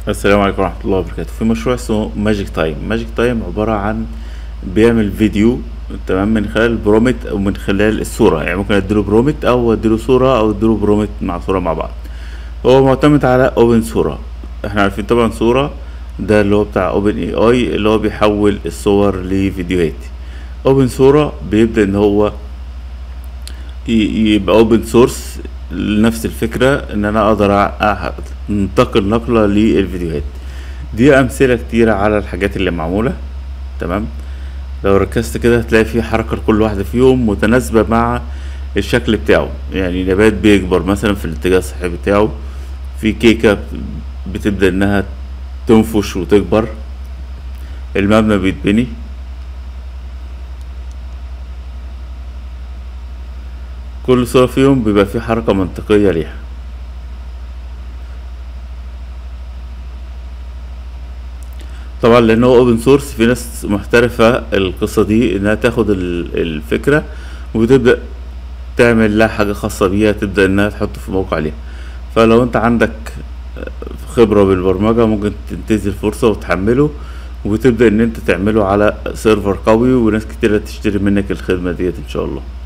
السلام عليكم ورحمة الله وبركاته في مشروع اسمه ماجيك تايم ماجيك تايم عبارة عن بيعمل فيديو تمام من خلال برومت او من خلال الصورة يعني ممكن اديله برومت او اديله صورة او اديله برومت مع صورة مع بعض هو معتمد على اوبن صورة احنا عارفين طبعا صورة ده اللي هو بتاع اوبن اي اي اللي هو بيحول الصور لفيديوهات اوبن صورة بيبدأ ان هو ي- يبقى اوبن سورس لنفس الفكرة ان انا اقدر أ- انتقل نقلة للفيديوهات دي امثلة كتيرة على الحاجات اللي معمولة تمام لو ركزت كده هتلاقي في حركة لكل واحدة فيهم متناسبة مع الشكل بتاعه يعني نبات بيكبر مثلا في الاتجاه الصحي بتاعه في كيكة بتبدأ انها تنفش وتكبر المبنى بيتبني كل صورة فيهم بيبقى في حركة منطقية ليها طبعا لان هو اوبن سورس في ناس محترفة القصة دي انها تاخد ال- الفكرة وتبدأ تعمل لها حاجة خاصة بيها تبدأ انها تحط في موقع ليها فلو انت عندك خبرة بالبرمجة ممكن تنتهز فرصة وتحمله وتبدأ ان انت تعمله على سيرفر قوي وناس كتيرة تشتري منك الخدمة ديت ان شاء الله